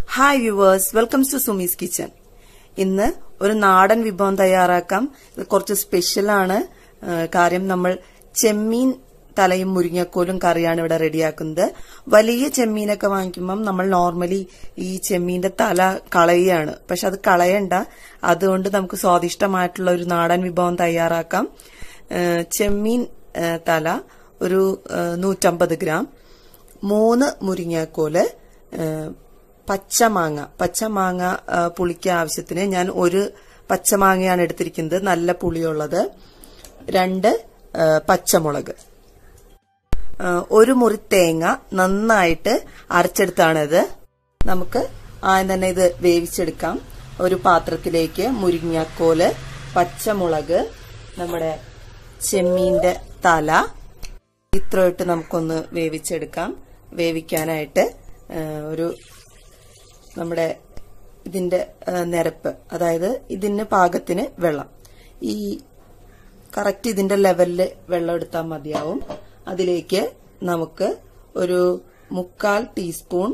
hi viewers welcome to Sumi's kitchen ഇന്ന് ഒരു നാടൻ വിഭവം തയ്യാറാക്കാം ഇത് കുറച്ച് സ്പെഷ്യലാണ് ആ, കാര്യം നമ്മൾ ചെമ്മീൻ തലയും മുരിങ്ങക്കോലും കറിയാണ് ഇവിടെ റെഡിയാക്കുന്നത് വലിയ ചെമ്മീനൊക്കെ വാങ്ങിക്കുമ്പം നമ്മൾ നോർമലി ഈ ചെമ്മീന്റെ തല കളയുകയാണ് പക്ഷെ അത് കളയണ്ട അതുകൊണ്ട് നമുക്ക് സ്വാദിഷ്ടമായിട്ടുള്ള ഒരു നാടൻ വിഭവം തയ്യാറാക്കാം ആ, ചെമ്മീൻ ആ, തല ഒരു ആ, നൂറ്റമ്പത് ഗ്രാം മൂന്ന് മുരിങ്ങക്കോല് ആ, പച്ചമാങ്ങ പച്ചമാങ്ങ ആ, പുളിക്ക് ആവശ്യത്തിന് ഞാൻ ഒരു പച്ചമാങ്ങയാണ് എടുത്തിരിക്കുന്നത് നല്ല പുളിയുള്ളത് രണ്ട് ആ, പച്ചമുളക് ആ, ഒരു മുറി തേങ്ങ നന്നായിട്ട് അരച്ചെടുത്താണിത് നമുക്ക് ആദ്യം തന്നെ ഇത് വേവിച്ചെടുക്കാം ഒരു പാത്രത്തിലേക്ക് മുരിങ്ങക്കോല് പച്ചമുളക് നമ്മുടെ ചെമ്മീന്റെ തല ഇത്രയിട്ട് നമുക്കൊന്ന് വേവിച്ചെടുക്കാം വേവിക്കാനായിട്ട് ആ, ഒരു നമ്മുടെ ഇതിന്റെ ആ, നിരപ്പ് അതായത് ഇതിന് പാകത്തിന് വെള്ളം ഈ കറക്റ്റ് ഇതിന്റെ ലെവലില് വെള്ളം എടുത്താൽ മതിയാവും അതിലേക്ക് നമുക്ക് ഒരു മുക്കാൽ ടീസ്പൂൺ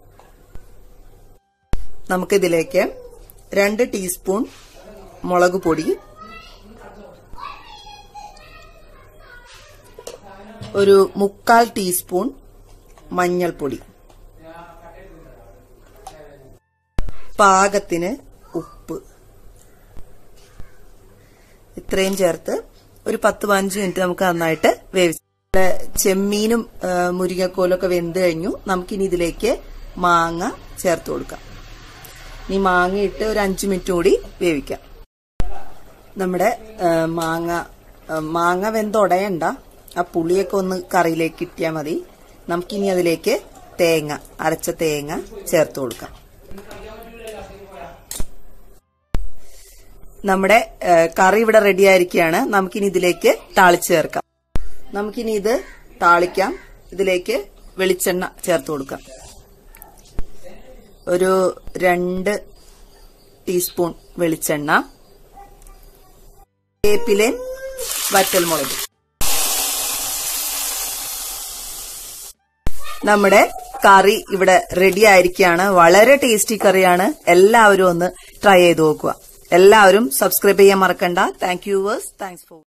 നമുക്കിതിലേക്ക് രണ്ട് ടീസ്പൂൺ മുളക് പൊടി ഒരു മുക്കാൽ ടീസ്പൂൺ മഞ്ഞൾപ്പൊടി പാകത്തിന് ഉപ്പ് ഇത്രയും ചേർത്ത് ഒരു പത്ത് പതിനഞ്ച് മിനിറ്റ് നമുക്ക് നന്നായിട്ട് വേവിച്ച് ഇവിടെ ചെമ്മീനും ആ, മുരിങ്ങക്കോലൊക്കെ വെന്ത് കഴിഞ്ഞു നമുക്കിനി ഇതിലേക്ക് മാങ്ങ ചേർത്ത് കൊടുക്കാം ഇനി മാങ്ങ ഇട്ട് ഒരു അഞ്ചു മിനിറ്റ് കൂടി വേവിക്കാം നമ്മുടെ ആ, മാങ്ങ ആ, മാങ്ങ വെന്തുടയണ്ട ആ പുളിയൊക്കെ ഒന്ന് കറിയിലേക്ക് കിട്ടിയാൽ മതി നമുക്കിനി അതിലേക്ക് തേങ്ങ അരച്ച തേങ്ങ ചേർത്ത് കൊടുക്കാം നമ്മുടെ ആ, കറി ഇവിടെ റെഡി ആയിരിക്കുകയാണ് നമുക്കിനി ഇതിലേക്ക് താളിച്ച് ചേർക്കാം നമുക്കിനി ഇത് താളിക്കാം ഇതിലേക്ക് വെളിച്ചെണ്ണ ചേർത്ത് കൊടുക്കാം ഒരു രണ്ട് ടീസ്പൂൺ വെളിച്ചെണ്ണ വേപ്പിലയും വറ്റൽമുളകും നമ്മുടെ കറി ഇവിടെ റെഡി ആയിരിക്കുകയാണ് വളരെ ടേസ്റ്റി കറിയാണ് എല്ലാവരും ഒന്ന് ട്രൈ ചെയ്ത് നോക്കുക എല്ലാവരും സബ്സ്ക്രൈബ് ചെയ്യാൻ മറക്കണ്ട thank you viewers thanks four